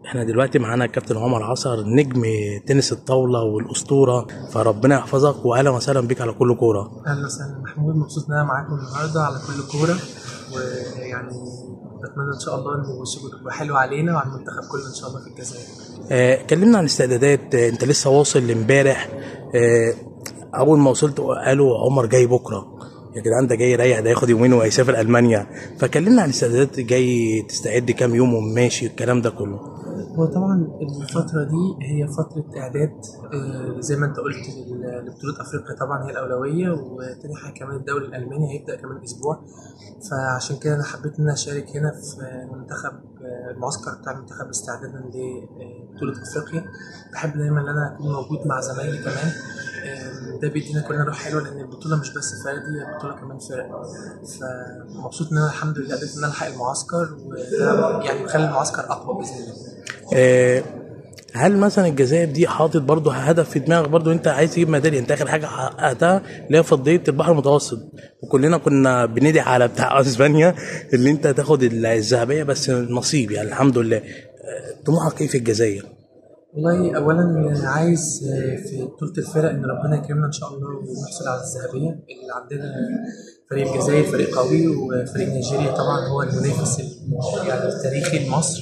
احنا دلوقتي معانا الكابتن عمر عصر نجم تنس الطاوله والاسطوره فربنا يحفظك واهلا وسهلا بيك على كل كوره اهلا وسهلا محمود مبسوط ان انا معاكم النهارده على كل كوره ويعني بتمنى ان شاء الله ان الموسم يبقى حلو علينا وعلى المنتخب كله ان شاء الله في الجزائر آه كلمنا عن الاستعدادات آه انت لسه واصل لامبارح آه اول ما وصلت قالوا عمر جاي بكره يا جدعان ده جاي يريح ده ياخد يومين وهيسافر المانيا فكلمنا عن الاستعدادات جاي تستعد كام يوم وماشي الكلام ده كله هو طبعا الفترة دي هي فترة إعداد آه، زي ما أنت قلت لل- لبطولة أفريقيا طبعا هي الأولوية وتاني حاجة كمان الدوري الألماني هيبدأ كمان أسبوع فعشان كده أنا حبيت إن أنا أشارك هنا في منتخب آه، المعسكر بتاع المنتخب استعدادا لبطولة أفريقيا بحب دايما إن أنا أكون موجود مع زمايلي كمان آه، ده بيدينا كلنا روح حلوة لأن البطولة مش بس فردي هي البطولة كمان فرق فمبسوط إن أنا الحمد لله قدرت إن أنا ألحق المعسكر وده يعني مخلي المعسكر أقوى بإذن الله. آه هل مثلا الجزائر دي حاطط برضو هدف في دماغك برضو انت عايز تجيب ميداليه انت اخر حاجه حققتها اللي هي فضيه البحر المتوسط وكلنا كنا بندعي على بتاع اسبانيا اللي انت تاخد الذهبيه بس نصيب يعني الحمد لله آه، طموحك ايه في الجزائر؟ والله اولا عايز في بطوله الفرق ان ربنا يكرمنا ان شاء الله ونحصل على الذهبيه اللي عندنا فريق الجزائر فريق قوي وفريق نيجيريا طبعا هو المنافس ال- يعني التاريخي لمصر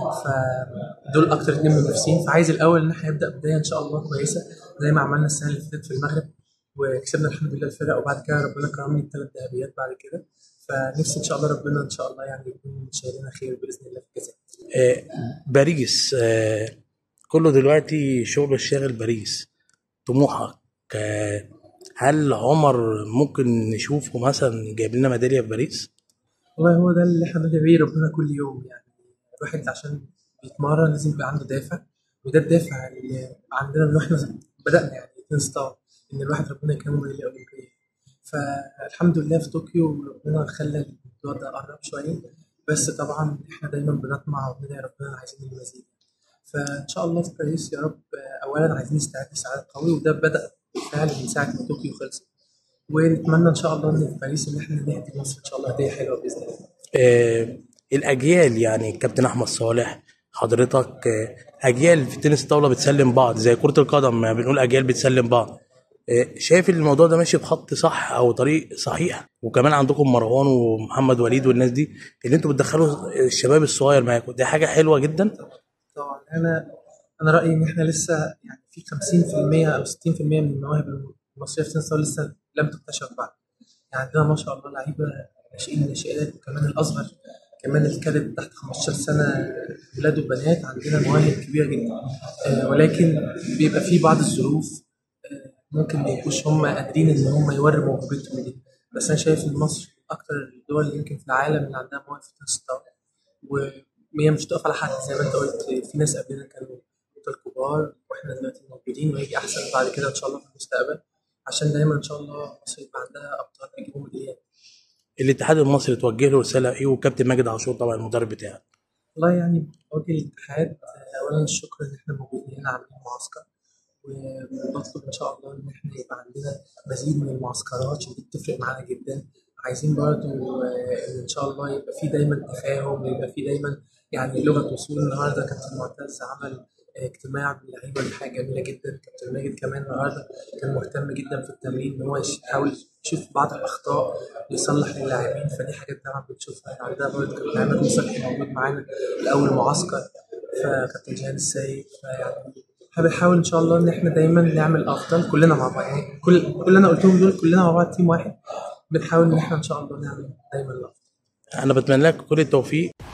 فدول اكتر اتنين منافسين فعايز الاول ان احنا نبدا بدايه ان شاء الله كويسه زي ما عملنا السنه اللي فاتت في المغرب وكسبنا الحمد لله الفرق وبعد كده ربنا كرمني بثلاث ذهبيات بعد كده فنفسي ان شاء الله ربنا ان شاء الله يعني يكون شايلنا خير باذن الله في الجزائر آه باريس آه كله دلوقتي شغل الشاغل باريس طموحك آه هل عمر ممكن نشوفه مثلا جايب لنا ميداليه في باريس؟ والله هو ده اللي احنا بندعي بيه ربنا كل يوم يعني الواحد عشان بيتمرن لازم يبقى عنده دافع وده الدافع اللي عندنا من واحنا بدأنا يعني نستوعب ان الواحد ربنا يكرمه ميدالية أولمبية فالحمد لله في طوكيو ربنا خلى الموضوع ده قرب شوية بس طبعا احنا دايما بنطمع وبندعي ربنا عايزين المزيد فان شاء الله في باريس يا رب اولا عايزين نستعد استعداد قوي وده بدأ بالفعل من ساعة ما طوكيو خلصت ونتمنى ان شاء الله ان في باريس ان احنا نهدي مصر ان شاء الله هديه حلوه باذن الله آه، الاجيال يعني كابتن احمد صالح حضرتك آه، اجيال في تنس الطاوله بتسلم بعض زي كره القدم ما بنقول اجيال بتسلم بعض آه، شايف ان الموضوع ده ماشي بخط صح او طريق صحيح وكمان عندكم مروان ومحمد وليد والناس دي اللي انتوا بتدخلوا الشباب الصغير معاكم دي حاجه حلوه جدا طبعا انا انا رايي ان احنا لسه يعني في 50% او 60% من المواهب المصريه في تنس الطاولة لسه لم تكتشف بعد يعني عندنا ما شاء الله لعيبه ناشئين ناشئات وكمان الاصغر كمان الكادت تحت 15 سنه ولاد وبنات عندنا مواهب كبيره جدا آه ولكن بيبقى في بعض الظروف آه ممكن ما يبقوش هم قادرين ان هم يوروا موهبتهم دي بس انا شايف ان مصر اكتر الدول اللي يمكن في العالم اللي عندها مواهب في تنس الطاوله وهي مش تقف على حد زي ما انت قلت في ناس قبلنا كانوا ابطال كبار واحنا دلوقتي موجودين وهيجي احسن بعد كده ان شاء الله في المستقبل عشان دايما ان شاء الله مصر يبقى عندها ابطال بيجيبوا ميداليات الاتحاد المصري توجه له رساله ايه وكابتن ماجد عاشور طبعا المدرب بتاعك والله يعني بوجه الاتحاد آه، اولا الشكر ان احنا موجودين هنا عاملين معسكر وبطلب ان شاء الله ان احنا يبقى عندنا مزيد من المعسكرات عشان دي بتفرق معانا جدا عايزين برضو آه، ان ان شاء الله يبقى في دايما تفاهم ويبقى في دايما يعني لغه وصول النهارده كابتن معتز عمل آه، اجتماع باللعيبه دي حاجه جميله جدا كابتن ماجد كمان النهارده كان مهتم جدا في التمرين ان هو يش- يحاول يشوف بعض الاخطاء ويصلح للاعبين فدي حاجات طبعا بنشوفها عندنا برضه كابتن عماد مصلحي موجود معانا لاول معسكر فكابتن جهاد السيد فيعني بنحاول ان شاء الله ان احنا دايما نعمل افضل كلنا مع بعض يعني كل كل اللي انا قلتهم دول كلنا مع بعض تيم واحد بنحاول ان احنا ان شاء الله نعمل دايما الافضل انا بتمنى لك كل التوفيق